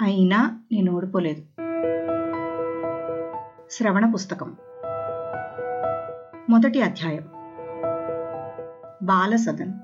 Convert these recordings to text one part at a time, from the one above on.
అయినా నేను ఓడిపోలేదు శ్రవణ పుస్తకం మొదటి అధ్యాయం బాలసదన్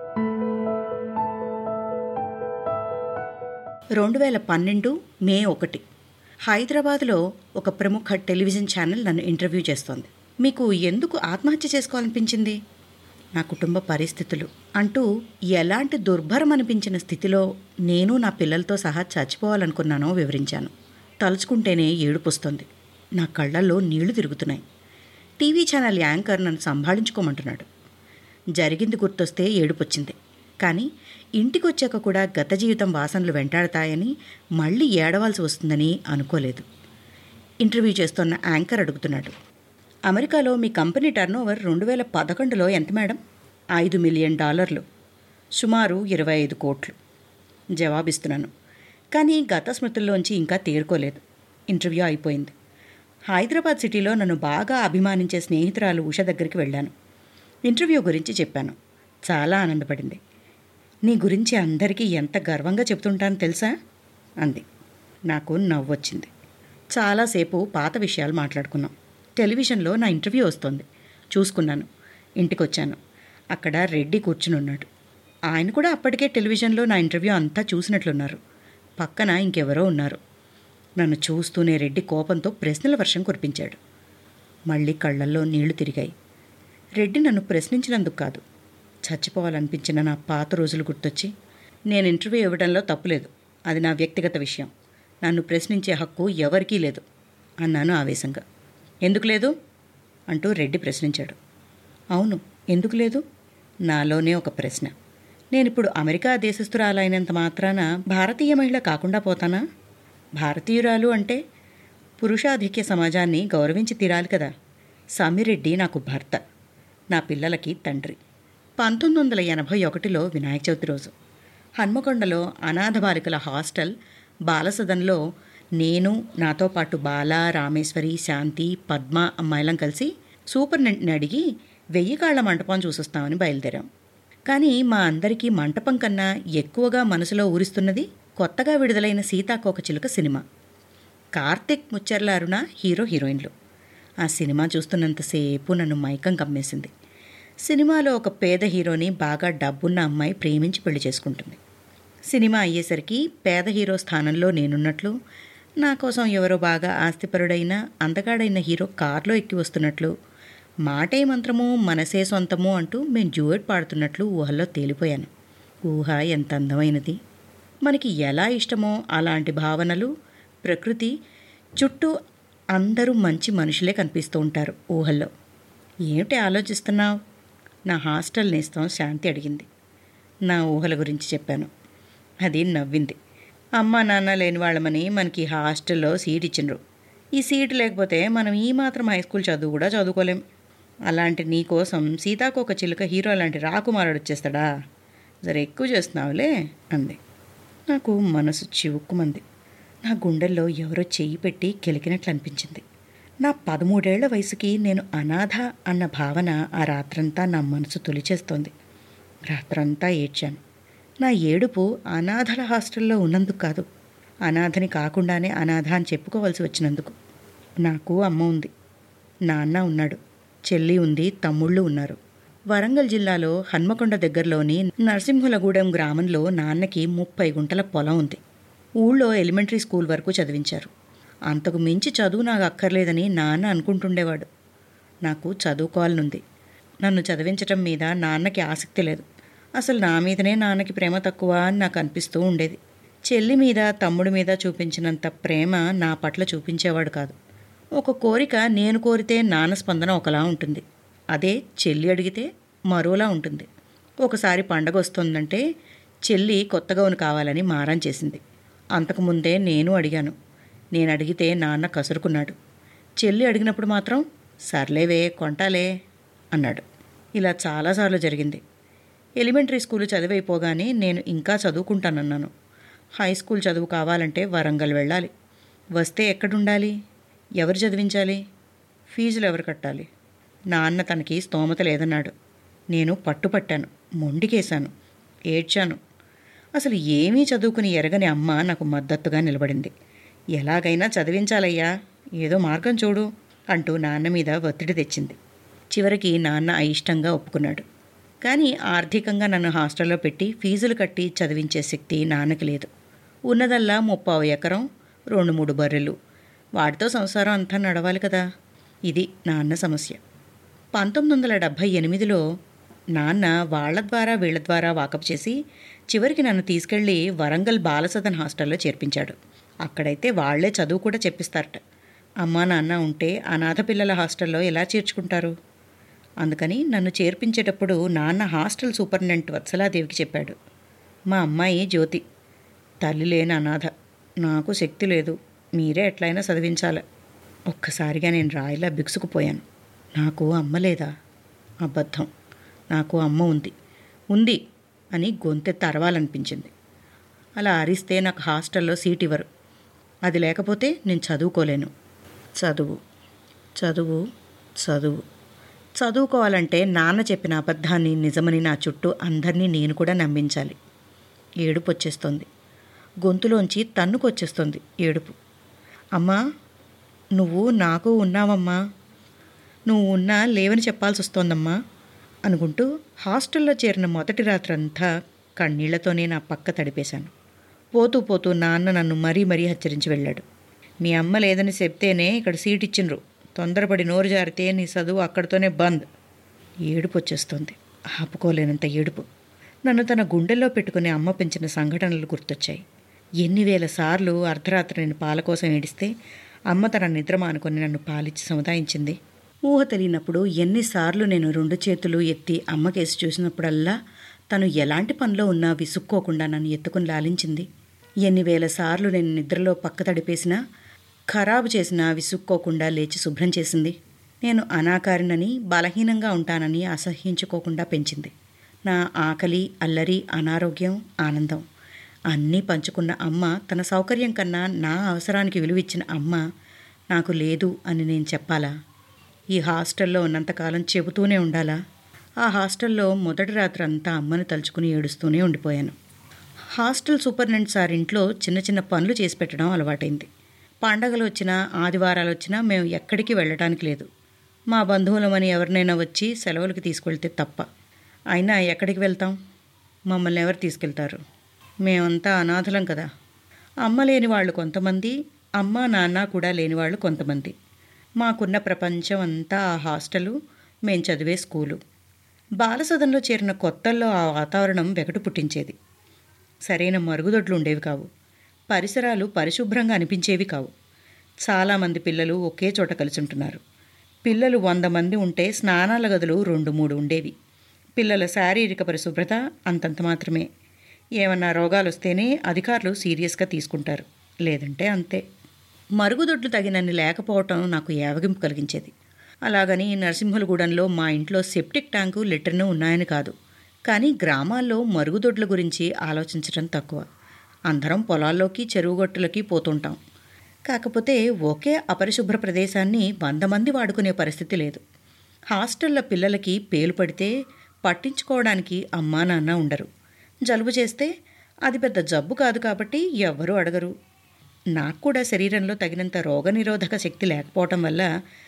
రెండు వేల పన్నెండు మే ఒకటి హైదరాబాద్లో ఒక ప్రముఖ టెలివిజన్ ఛానల్ నన్ను ఇంటర్వ్యూ చేస్తోంది మీకు ఎందుకు ఆత్మహత్య చేసుకోవాలనిపించింది నా కుటుంబ పరిస్థితులు అంటూ ఎలాంటి దుర్భరం అనిపించిన స్థితిలో నేను నా పిల్లలతో సహా చచ్చిపోవాలనుకున్నానో వివరించాను తలుచుకుంటేనే ఏడుపుస్తుంది నా కళ్ళల్లో నీళ్లు తిరుగుతున్నాయి టీవీ ఛానల్ యాంకర్ నన్ను సంభాళించుకోమంటున్నాడు జరిగింది గుర్తొస్తే ఏడుపొచ్చింది కానీ ఇంటికి వచ్చాక కూడా గత జీవితం వాసనలు వెంటాడతాయని మళ్ళీ ఏడవాల్సి వస్తుందని అనుకోలేదు ఇంటర్వ్యూ చేస్తున్న యాంకర్ అడుగుతున్నాడు అమెరికాలో మీ కంపెనీ టర్నోవర్ రెండు వేల పదకొండులో ఎంత మేడం ఐదు మిలియన్ డాలర్లు సుమారు ఇరవై ఐదు కోట్లు జవాబిస్తున్నాను కానీ గత స్మృతుల్లోంచి ఇంకా తేరుకోలేదు ఇంటర్వ్యూ అయిపోయింది హైదరాబాద్ సిటీలో నన్ను బాగా అభిమానించే స్నేహితురాలు ఉష దగ్గరికి వెళ్ళాను ఇంటర్వ్యూ గురించి చెప్పాను చాలా ఆనందపడింది నీ గురించి అందరికీ ఎంత గర్వంగా చెప్తుంటాను తెలుసా అంది నాకు నవ్వొచ్చింది చాలాసేపు పాత విషయాలు మాట్లాడుకున్నాం టెలివిజన్లో నా ఇంటర్వ్యూ వస్తుంది చూసుకున్నాను ఇంటికొచ్చాను అక్కడ రెడ్డి కూర్చుని ఉన్నాడు ఆయన కూడా అప్పటికే టెలివిజన్లో నా ఇంటర్వ్యూ అంతా చూసినట్లున్నారు పక్కన ఇంకెవరో ఉన్నారు నన్ను చూస్తూనే రెడ్డి కోపంతో ప్రశ్నల వర్షం కురిపించాడు మళ్ళీ కళ్ళల్లో నీళ్లు తిరిగాయి రెడ్డి నన్ను ప్రశ్నించినందుకు కాదు చచ్చిపోవాలనిపించిన నా పాత రోజులు గుర్తొచ్చి నేను ఇంటర్వ్యూ ఇవ్వడంలో తప్పులేదు అది నా వ్యక్తిగత విషయం నన్ను ప్రశ్నించే హక్కు ఎవరికీ లేదు అన్నాను ఆవేశంగా ఎందుకు లేదు అంటూ రెడ్డి ప్రశ్నించాడు అవును ఎందుకు లేదు నాలోనే ఒక ప్రశ్న నేనిప్పుడు అమెరికా దేశస్థురాలైనంత మాత్రాన భారతీయ మహిళ కాకుండా పోతానా భారతీయురాలు అంటే పురుషాధిక్య సమాజాన్ని గౌరవించి తీరాలి కదా సమిరెడ్డి నాకు భర్త నా పిల్లలకి తండ్రి పంతొమ్మిది వందల ఎనభై ఒకటిలో వినాయక చవితి రోజు హన్మకొండలో అనాథ బాలికల హాస్టల్ బాలసదన్లో నేను నాతో పాటు బాల రామేశ్వరి శాంతి పద్మ అమ్మాయిలం కలిసి సూపరింటెండెంట్ని అడిగి వెయ్యి కాళ్ల మంటపం చూసొస్తామని బయలుదేరాం కానీ మా అందరికీ మంటపం కన్నా ఎక్కువగా మనసులో ఊరిస్తున్నది కొత్తగా విడుదలైన సీతాకోక చిలుక సినిమా కార్తిక్ ముచ్చర్ల అరుణ హీరో హీరోయిన్లు ఆ సినిమా చూస్తున్నంతసేపు నన్ను మైకం కమ్మేసింది సినిమాలో ఒక పేద హీరోని బాగా డబ్బున్న అమ్మాయి ప్రేమించి పెళ్లి చేసుకుంటుంది సినిమా అయ్యేసరికి పేద హీరో స్థానంలో నేనున్నట్లు నా కోసం ఎవరో బాగా ఆస్తిపరుడైన అందగాడైన హీరో కారులో ఎక్కి వస్తున్నట్లు మాటే మంత్రము మనసే సొంతము అంటూ మేము జూయట్ పాడుతున్నట్లు ఊహల్లో తేలిపోయాను ఊహ ఎంత అందమైనది మనకి ఎలా ఇష్టమో అలాంటి భావనలు ప్రకృతి చుట్టూ అందరూ మంచి మనుషులే కనిపిస్తూ ఉంటారు ఊహల్లో ఏమిటి ఆలోచిస్తున్నావు నా హాస్టల్ నేస్తాం శాంతి అడిగింది నా ఊహల గురించి చెప్పాను అది నవ్వింది అమ్మ నాన్న లేని వాళ్ళమని మనకి ఈ హాస్టల్లో సీట్ ఇచ్చినరు ఈ సీట్ లేకపోతే మనం ఈ మాత్రం హై స్కూల్ చదువు కూడా చదువుకోలేం అలాంటి నీ కోసం సీతాకోక చిలుక హీరో లాంటి రాకుమారుడు వచ్చేస్తాడా జర ఎక్కువ చేస్తున్నావులే అంది నాకు మనసు చివుక్కుమంది నా గుండెల్లో ఎవరో చెయ్యి పెట్టి కెలికినట్లు అనిపించింది నా పదమూడేళ్ల వయసుకి నేను అనాథ అన్న భావన ఆ రాత్రంతా నా మనసు తొలిచేస్తోంది రాత్రంతా ఏడ్చాను నా ఏడుపు అనాథల హాస్టల్లో ఉన్నందుకు కాదు అనాథని కాకుండానే అనాథ అని చెప్పుకోవాల్సి వచ్చినందుకు నాకు అమ్మ ఉంది నాన్న ఉన్నాడు చెల్లి ఉంది తమ్ముళ్ళు ఉన్నారు వరంగల్ జిల్లాలో హన్మకొండ దగ్గరలోని నరసింహులగూడెం గ్రామంలో నాన్నకి ముప్పై గుంటల పొలం ఉంది ఊళ్ళో ఎలిమెంటరీ స్కూల్ వరకు చదివించారు అంతకు మించి చదువు నాకు అక్కర్లేదని నాన్న అనుకుంటుండేవాడు నాకు చదువుకోవాలనుంది నన్ను చదివించటం మీద నాన్నకి ఆసక్తి లేదు అసలు నా మీదనే నాన్నకి ప్రేమ తక్కువ అని నాకు అనిపిస్తూ ఉండేది చెల్లి మీద తమ్ముడి మీద చూపించినంత ప్రేమ నా పట్ల చూపించేవాడు కాదు ఒక కోరిక నేను కోరితే నాన్న స్పందన ఒకలా ఉంటుంది అదే చెల్లి అడిగితే మరోలా ఉంటుంది ఒకసారి పండగ వస్తుందంటే చెల్లి కొత్త గౌను కావాలని మారం చేసింది అంతకుముందే నేను అడిగాను నేను అడిగితే నాన్న కసురుకున్నాడు చెల్లి అడిగినప్పుడు మాత్రం సర్లేవే కొంటాలే అన్నాడు ఇలా చాలాసార్లు జరిగింది ఎలిమెంటరీ స్కూల్ చదివైపోగానే నేను ఇంకా చదువుకుంటానన్నాను హై స్కూల్ చదువు కావాలంటే వరంగల్ వెళ్ళాలి వస్తే ఎక్కడుండాలి ఎవరు చదివించాలి ఫీజులు ఎవరు కట్టాలి నాన్న తనకి స్తోమత లేదన్నాడు నేను పట్టుపట్టాను మొండికేశాను ఏడ్చాను అసలు ఏమీ చదువుకుని ఎరగని అమ్మ నాకు మద్దతుగా నిలబడింది ఎలాగైనా చదివించాలయ్యా ఏదో మార్గం చూడు అంటూ నాన్న మీద ఒత్తిడి తెచ్చింది చివరికి నాన్న అయిష్టంగా ఒప్పుకున్నాడు కానీ ఆర్థికంగా నన్ను హాస్టల్లో పెట్టి ఫీజులు కట్టి చదివించే శక్తి నాన్నకి లేదు ఉన్నదల్లా ముప్పావు ఎకరం రెండు మూడు బర్రెలు వాటితో సంసారం అంతా నడవాలి కదా ఇది నాన్న సమస్య పంతొమ్మిది వందల డెబ్భై ఎనిమిదిలో నాన్న వాళ్ళ ద్వారా వీళ్ళ ద్వారా వాకప్ చేసి చివరికి నన్ను తీసుకెళ్ళి వరంగల్ బాలసదన్ హాస్టల్లో చేర్పించాడు అక్కడైతే వాళ్లే చదువు కూడా చెప్పిస్తారట అమ్మా నాన్న ఉంటే అనాథ పిల్లల హాస్టల్లో ఎలా చేర్చుకుంటారు అందుకని నన్ను చేర్పించేటప్పుడు నాన్న హాస్టల్ సూపరింటెండెంట్ వత్సలాదేవికి చెప్పాడు మా అమ్మాయి జ్యోతి తల్లి లేని అనాథ నాకు శక్తి లేదు మీరే ఎట్లయినా చదివించాలి ఒక్కసారిగా నేను రాయిలా బిగుసుకుపోయాను నాకు అమ్మ లేదా అబద్ధం నాకు అమ్మ ఉంది ఉంది అని గొంతెత్తి అరవాలనిపించింది అలా అరిస్తే నాకు హాస్టల్లో సీట్ ఇవ్వరు అది లేకపోతే నేను చదువుకోలేను చదువు చదువు చదువు చదువుకోవాలంటే నాన్న చెప్పిన అబద్ధాన్ని నిజమని నా చుట్టూ అందరినీ నేను కూడా నమ్మించాలి ఏడుపు వచ్చేస్తుంది గొంతులోంచి తన్నుకొచ్చేస్తుంది ఏడుపు అమ్మా నువ్వు నాకు ఉన్నావమ్మా నువ్వు ఉన్నా లేవని చెప్పాల్సి వస్తోందమ్మా అనుకుంటూ హాస్టల్లో చేరిన మొదటి రాత్రంతా కన్నీళ్లతోనే నా పక్క తడిపేశాను పోతూ పోతూ నాన్న నన్ను మరీ మరీ హెచ్చరించి వెళ్ళాడు మీ అమ్మ లేదని చెప్తేనే ఇక్కడ సీట్ ఇచ్చిండ్రు తొందరపడి నోరు జారితే నీ చదువు అక్కడితోనే బంద్ ఏడుపు వచ్చేస్తుంది ఆపుకోలేనంత ఏడుపు నన్ను తన గుండెల్లో పెట్టుకుని అమ్మ పెంచిన సంఘటనలు గుర్తొచ్చాయి ఎన్ని వేల సార్లు అర్ధరాత్రి నేను పాల కోసం ఏడిస్తే అమ్మ తన నిద్ర మానుకొని నన్ను పాలిచ్చి సముదాయించింది ఊహ తెలియనప్పుడు ఎన్నిసార్లు నేను రెండు చేతులు ఎత్తి అమ్మకేసి చూసినప్పుడల్లా తను ఎలాంటి పనిలో ఉన్నా విసుక్కోకుండా నన్ను ఎత్తుకుని లాలించింది ఎన్ని వేల సార్లు నేను నిద్రలో పక్క తడిపేసినా ఖరాబు చేసినా విసుక్కోకుండా లేచి శుభ్రం చేసింది నేను అనాకారినని బలహీనంగా ఉంటానని అసహ్యించుకోకుండా పెంచింది నా ఆకలి అల్లరి అనారోగ్యం ఆనందం అన్నీ పంచుకున్న అమ్మ తన సౌకర్యం కన్నా నా అవసరానికి విలువిచ్చిన అమ్మ నాకు లేదు అని నేను చెప్పాలా ఈ హాస్టల్లో ఉన్నంతకాలం చెబుతూనే ఉండాలా ఆ హాస్టల్లో మొదటి రాత్రి అంతా అమ్మను తలుచుకుని ఏడుస్తూనే ఉండిపోయాను హాస్టల్ సూపరింటెండెంట్ సార్ ఇంట్లో చిన్న చిన్న పనులు చేసి పెట్టడం అలవాటైంది పండగలు వచ్చినా ఆదివారాలు వచ్చినా మేము ఎక్కడికి వెళ్ళటానికి లేదు మా బంధువులమని ఎవరినైనా వచ్చి సెలవులకి తీసుకెళ్తే తప్ప అయినా ఎక్కడికి వెళ్తాం మమ్మల్ని ఎవరు తీసుకెళ్తారు మేమంతా అనాథలం కదా అమ్మ లేని వాళ్ళు కొంతమంది అమ్మ నాన్న కూడా లేని వాళ్ళు కొంతమంది మాకున్న ప్రపంచం అంతా ఆ హాస్టలు మేం చదివే స్కూలు బాలసదనంలో చేరిన కొత్తల్లో ఆ వాతావరణం వెగటు పుట్టించేది సరైన మరుగుదొడ్లు ఉండేవి కావు పరిసరాలు పరిశుభ్రంగా అనిపించేవి కావు చాలామంది పిల్లలు ఒకే చోట కలిసి ఉంటున్నారు పిల్లలు వంద మంది ఉంటే స్నానాల గదులు రెండు మూడు ఉండేవి పిల్లల శారీరక పరిశుభ్రత అంతంత మాత్రమే ఏమన్నా రోగాలు వస్తేనే అధికారులు సీరియస్గా తీసుకుంటారు లేదంటే అంతే మరుగుదొడ్లు తగినన్ని లేకపోవటం నాకు యావగింపు కలిగించేది అలాగని నరసింహలగూడెంలో మా ఇంట్లో సెప్టిక్ ట్యాంకు లెటర్ను ఉన్నాయని కాదు కానీ గ్రామాల్లో మరుగుదొడ్ల గురించి ఆలోచించడం తక్కువ అందరం పొలాల్లోకి చెరువుగట్టులకి పోతుంటాం కాకపోతే ఒకే అపరిశుభ్ర ప్రదేశాన్ని వంద మంది వాడుకునే పరిస్థితి లేదు హాస్టల్ల పిల్లలకి పేలు పడితే పట్టించుకోవడానికి అమ్మా నాన్న ఉండరు జలుబు చేస్తే అది పెద్ద జబ్బు కాదు కాబట్టి ఎవ్వరూ అడగరు నాకు కూడా శరీరంలో తగినంత రోగనిరోధక శక్తి లేకపోవటం వల్ల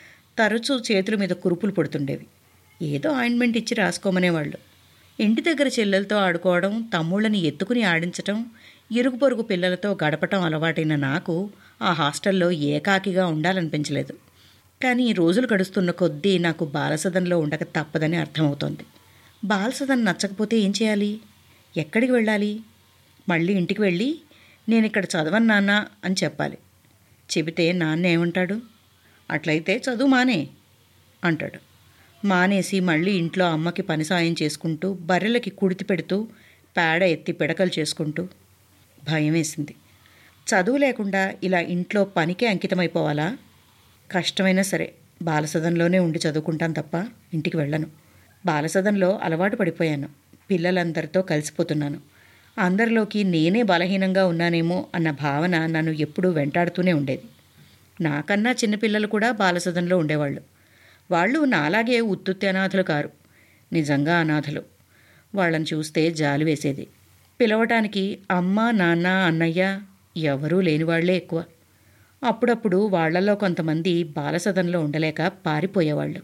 తరచూ చేతుల మీద కురుపులు పడుతుండేవి ఏదో ఆయింట్మెంట్ ఇచ్చి రాసుకోమనేవాళ్ళు ఇంటి దగ్గర చెల్లెలతో ఆడుకోవడం తమ్ముళ్ళని ఎత్తుకుని ఆడించటం ఇరుగు పొరుగు పిల్లలతో గడపటం అలవాటైన నాకు ఆ హాస్టల్లో ఏకాకిగా ఉండాలనిపించలేదు కానీ రోజులు గడుస్తున్న కొద్దీ నాకు బాలసదన్లో ఉండక తప్పదని అర్థమవుతోంది బాలసదన్ నచ్చకపోతే ఏం చేయాలి ఎక్కడికి వెళ్ళాలి మళ్ళీ ఇంటికి వెళ్ళి నేను ఇక్కడ చదవను నాన్న అని చెప్పాలి చెబితే నాన్న ఏమంటాడు అట్లయితే చదువు మానే అంటాడు మానేసి మళ్ళీ ఇంట్లో అమ్మకి పని సాయం చేసుకుంటూ బర్రెలకి కుడితి పెడుతూ పేడ ఎత్తి పిడకలు చేసుకుంటూ భయం వేసింది చదువు లేకుండా ఇలా ఇంట్లో పనికి అంకితమైపోవాలా కష్టమైనా సరే బాలసదన్లోనే ఉండి చదువుకుంటాను తప్ప ఇంటికి వెళ్ళను బాలసదన్లో అలవాటు పడిపోయాను పిల్లలందరితో కలిసిపోతున్నాను అందరిలోకి నేనే బలహీనంగా ఉన్నానేమో అన్న భావన నన్ను ఎప్పుడూ వెంటాడుతూనే ఉండేది నాకన్నా చిన్నపిల్లలు కూడా బాలసదన్లో ఉండేవాళ్ళు వాళ్ళు నాలాగే ఉత్తుత్తి అనాథలు కారు నిజంగా అనాథలు వాళ్ళని చూస్తే జాలి వేసేది పిలవటానికి అమ్మ నాన్న అన్నయ్య ఎవరూ లేనివాళ్లే ఎక్కువ అప్పుడప్పుడు వాళ్లలో కొంతమంది బాలసదనంలో ఉండలేక పారిపోయేవాళ్ళు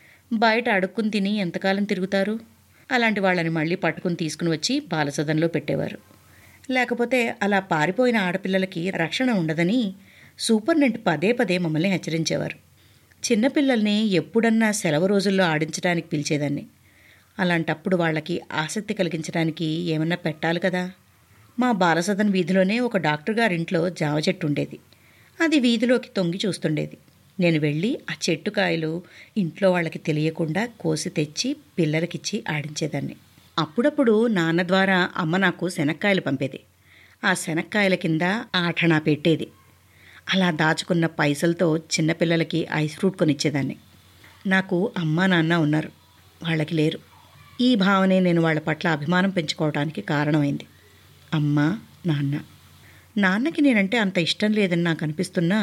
బయట అడుక్కుని తిని ఎంతకాలం తిరుగుతారు అలాంటి వాళ్ళని మళ్ళీ పట్టుకుని తీసుకుని వచ్చి బాలసదనంలో పెట్టేవారు లేకపోతే అలా పారిపోయిన ఆడపిల్లలకి రక్షణ ఉండదని సూపర్నెంట్ పదే పదే మమ్మల్ని హెచ్చరించేవారు చిన్నపిల్లల్ని ఎప్పుడన్నా సెలవు రోజుల్లో ఆడించడానికి పిలిచేదాన్ని అలాంటప్పుడు వాళ్ళకి ఆసక్తి కలిగించడానికి ఏమన్నా పెట్టాలి కదా మా బాలసదన్ వీధిలోనే ఒక డాక్టర్ గారింట్లో జామ చెట్టు ఉండేది అది వీధిలోకి తొంగి చూస్తుండేది నేను వెళ్ళి ఆ చెట్టు కాయలు ఇంట్లో వాళ్ళకి తెలియకుండా కోసి తెచ్చి పిల్లలకిచ్చి ఆడించేదాన్ని అప్పుడప్పుడు నాన్న ద్వారా అమ్మ నాకు శనక్కాయలు పంపేది ఆ శనక్కాయల కింద ఆఠణా పెట్టేది అలా దాచుకున్న పైసలతో చిన్నపిల్లలకి ఐస్ ఫ్రూట్ కొనిచ్చేదాన్ని నాకు అమ్మ నాన్న ఉన్నారు వాళ్ళకి లేరు ఈ భావనే నేను వాళ్ళ పట్ల అభిమానం పెంచుకోవడానికి కారణమైంది అమ్మ నాన్న నాన్నకి నేనంటే అంత ఇష్టం లేదని నాకు అనిపిస్తున్నా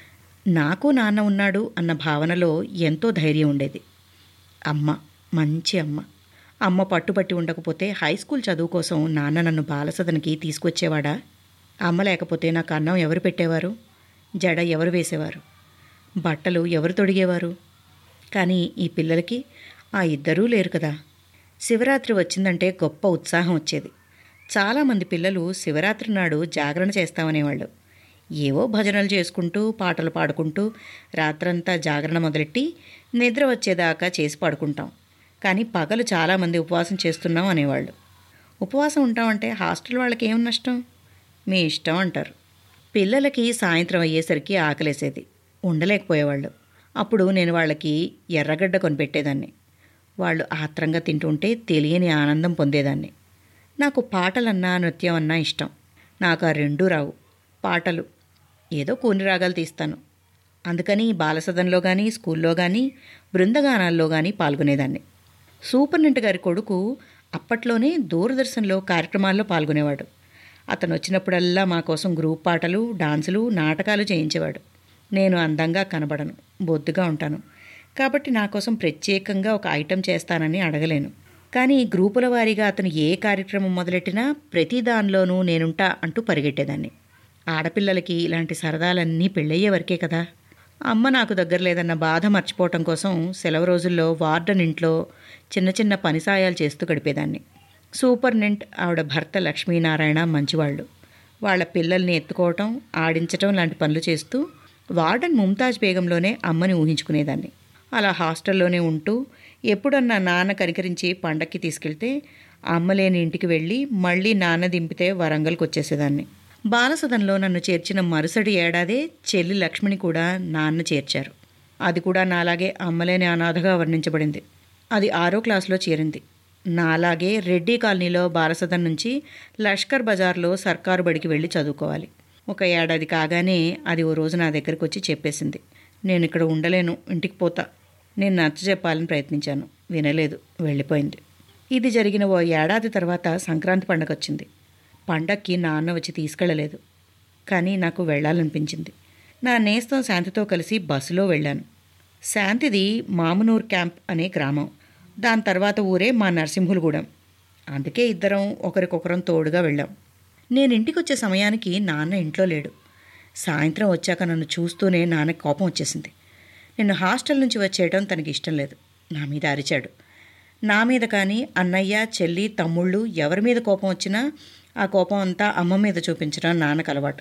నాకు నాన్న ఉన్నాడు అన్న భావనలో ఎంతో ధైర్యం ఉండేది అమ్మ మంచి అమ్మ అమ్మ పట్టుబట్టి ఉండకపోతే హై స్కూల్ చదువు కోసం నాన్న నన్ను బాలసదనికి తీసుకొచ్చేవాడా అమ్మ లేకపోతే నాకు అన్నం ఎవరు పెట్టేవారు జడ ఎవరు వేసేవారు బట్టలు ఎవరు తొడిగేవారు కానీ ఈ పిల్లలకి ఆ ఇద్దరూ లేరు కదా శివరాత్రి వచ్చిందంటే గొప్ప ఉత్సాహం వచ్చేది చాలామంది పిల్లలు శివరాత్రి నాడు జాగరణ చేస్తామనేవాళ్ళు ఏవో భజనలు చేసుకుంటూ పాటలు పాడుకుంటూ రాత్రంతా జాగరణ మొదలెట్టి నిద్ర వచ్చేదాకా చేసి పడుకుంటాం కానీ పగలు చాలామంది ఉపవాసం చేస్తున్నాం అనేవాళ్ళు ఉపవాసం ఉంటామంటే హాస్టల్ వాళ్ళకి ఏం నష్టం మీ ఇష్టం అంటారు పిల్లలకి సాయంత్రం అయ్యేసరికి ఆకలేసేది ఉండలేకపోయేవాళ్ళు అప్పుడు నేను వాళ్ళకి ఎర్రగడ్డ కొనిపెట్టేదాన్ని వాళ్ళు ఆత్రంగా తింటుంటే తెలియని ఆనందం పొందేదాన్ని నాకు పాటలన్నా నృత్యం అన్నా ఇష్టం నాకు ఆ రెండూ రావు పాటలు ఏదో కొన్ని రాగాలు తీస్తాను అందుకని బాలసదన్లో కానీ స్కూల్లో కానీ బృందగానాల్లో కానీ పాల్గొనేదాన్ని సూపర్నెంట్ గారి కొడుకు అప్పట్లోనే దూరదర్శన్లో కార్యక్రమాల్లో పాల్గొనేవాడు అతను వచ్చినప్పుడల్లా మా కోసం గ్రూప్ పాటలు డాన్సులు నాటకాలు చేయించేవాడు నేను అందంగా కనబడను బొద్దుగా ఉంటాను కాబట్టి నా కోసం ప్రత్యేకంగా ఒక ఐటెం చేస్తానని అడగలేను కానీ గ్రూపుల వారీగా అతను ఏ కార్యక్రమం మొదలెట్టినా ప్రతి దానిలోనూ నేనుంటా అంటూ పరిగెట్టేదాన్ని ఆడపిల్లలకి ఇలాంటి సరదాలన్నీ పెళ్ళయ్యే వరకే కదా అమ్మ నాకు దగ్గర లేదన్న బాధ మర్చిపోవటం కోసం సెలవు రోజుల్లో వార్డన్ ఇంట్లో చిన్న చిన్న పని సాయాలు చేస్తూ గడిపేదాన్ని సూపర్నెంట్ ఆవిడ భర్త లక్ష్మీనారాయణ మంచివాళ్ళు వాళ్ళ పిల్లల్ని ఎత్తుకోవటం ఆడించటం లాంటి పనులు చేస్తూ వార్డన్ ముంతాజ్ బేగంలోనే అమ్మని ఊహించుకునేదాన్ని అలా హాస్టల్లోనే ఉంటూ ఎప్పుడన్నా నాన్న కనికరించి పండక్కి తీసుకెళ్తే అమ్మ లేని ఇంటికి వెళ్ళి మళ్ళీ నాన్న దింపితే వరంగల్కి వచ్చేసేదాన్ని బాలసదన్లో నన్ను చేర్చిన మరుసటి ఏడాదే చెల్లి లక్ష్మిని కూడా నాన్న చేర్చారు అది కూడా నాలాగే అమ్మలేని అనాథగా వర్ణించబడింది అది ఆరో క్లాస్లో చేరింది నాలాగే రెడ్డి కాలనీలో బాలసదన్ నుంచి లష్కర్ బజార్లో సర్కారు బడికి వెళ్ళి చదువుకోవాలి ఒక ఏడాది కాగానే అది ఓ రోజు నా దగ్గరకు వచ్చి చెప్పేసింది నేను ఇక్కడ ఉండలేను ఇంటికి పోతా నేను నచ్చ చెప్పాలని ప్రయత్నించాను వినలేదు వెళ్ళిపోయింది ఇది జరిగిన ఓ ఏడాది తర్వాత సంక్రాంతి పండగ వచ్చింది పండక్కి నాన్న వచ్చి తీసుకెళ్ళలేదు కానీ నాకు వెళ్ళాలనిపించింది నా నేస్తం శాంతితో కలిసి బస్సులో వెళ్ళాను శాంతిది మామునూర్ క్యాంప్ అనే గ్రామం దాని తర్వాత ఊరే మా నరసింహులగూడెం అందుకే ఇద్దరం ఒకరికొకరం తోడుగా వెళ్ళాం నేను ఇంటికి వచ్చే సమయానికి నాన్న ఇంట్లో లేడు సాయంత్రం వచ్చాక నన్ను చూస్తూనే నాన్నకి కోపం వచ్చేసింది నిన్ను హాస్టల్ నుంచి వచ్చేయడం తనకి ఇష్టం లేదు నా మీద అరిచాడు నా మీద కానీ అన్నయ్య చెల్లి తమ్ముళ్ళు ఎవరి మీద కోపం వచ్చినా ఆ కోపం అంతా అమ్మ మీద చూపించడం నాన్నకు అలవాటు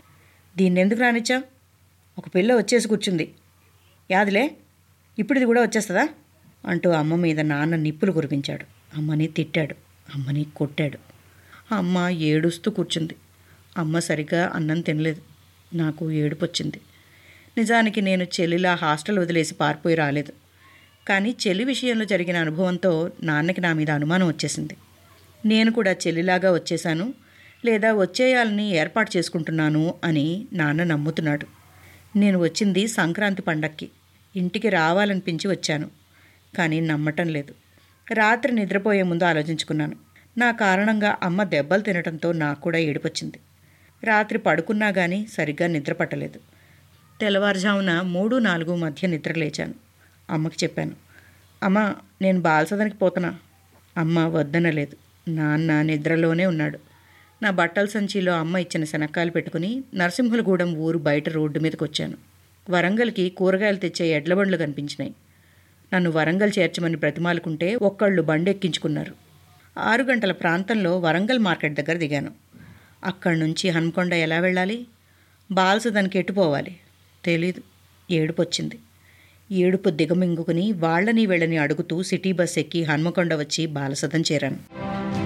దీన్ని ఎందుకు రానిచ్చావు ఒక పిల్ల వచ్చేసి కూర్చుంది యాదులే ఇప్పుడు ఇది కూడా వచ్చేస్తుందా అంటూ అమ్మ మీద నాన్న నిప్పులు కురిపించాడు అమ్మని తిట్టాడు అమ్మని కొట్టాడు అమ్మ ఏడుస్తూ కూర్చుంది అమ్మ సరిగ్గా అన్నం తినలేదు నాకు ఏడుపొచ్చింది నిజానికి నేను చెల్లిలా హాస్టల్ వదిలేసి పారిపోయి రాలేదు కానీ చెల్లి విషయంలో జరిగిన అనుభవంతో నాన్నకి నా మీద అనుమానం వచ్చేసింది నేను కూడా చెల్లిలాగా వచ్చేశాను లేదా వచ్చేయాలని ఏర్పాటు చేసుకుంటున్నాను అని నాన్న నమ్ముతున్నాడు నేను వచ్చింది సంక్రాంతి పండక్కి ఇంటికి రావాలనిపించి వచ్చాను కానీ నమ్మటం లేదు రాత్రి నిద్రపోయే ముందు ఆలోచించుకున్నాను నా కారణంగా అమ్మ దెబ్బలు తినడంతో నాకు కూడా ఏడుపొచ్చింది రాత్రి పడుకున్నా కానీ సరిగ్గా నిద్ర పట్టలేదు తెల్లవారుజామున మూడు నాలుగు మధ్య నిద్ర లేచాను అమ్మకి చెప్పాను అమ్మ నేను బాలసదనికి పోతున్నా అమ్మ వద్దనలేదు నాన్న నిద్రలోనే ఉన్నాడు నా బట్టల సంచిలో అమ్మ ఇచ్చిన శనక్కాయలు పెట్టుకుని నరసింహులగూడెం ఊరు బయట రోడ్డు మీదకి వచ్చాను వరంగల్కి కూరగాయలు తెచ్చే ఎడ్ల బండ్లు కనిపించినాయి నన్ను వరంగల్ చేర్చమని బ్రతిమాలుకుంటే ఒక్కళ్ళు బండి ఎక్కించుకున్నారు ఆరు గంటల ప్రాంతంలో వరంగల్ మార్కెట్ దగ్గర దిగాను అక్కడి నుంచి హన్మకొండ ఎలా వెళ్ళాలి బాల్సదానికి ఎట్టుపోవాలి తెలీదు ఏడుపు వచ్చింది ఏడుపు దిగమింగుకుని వాళ్ళని వీళ్ళని అడుగుతూ సిటీ బస్ ఎక్కి హన్మకొండ వచ్చి బాలసదం చేరాను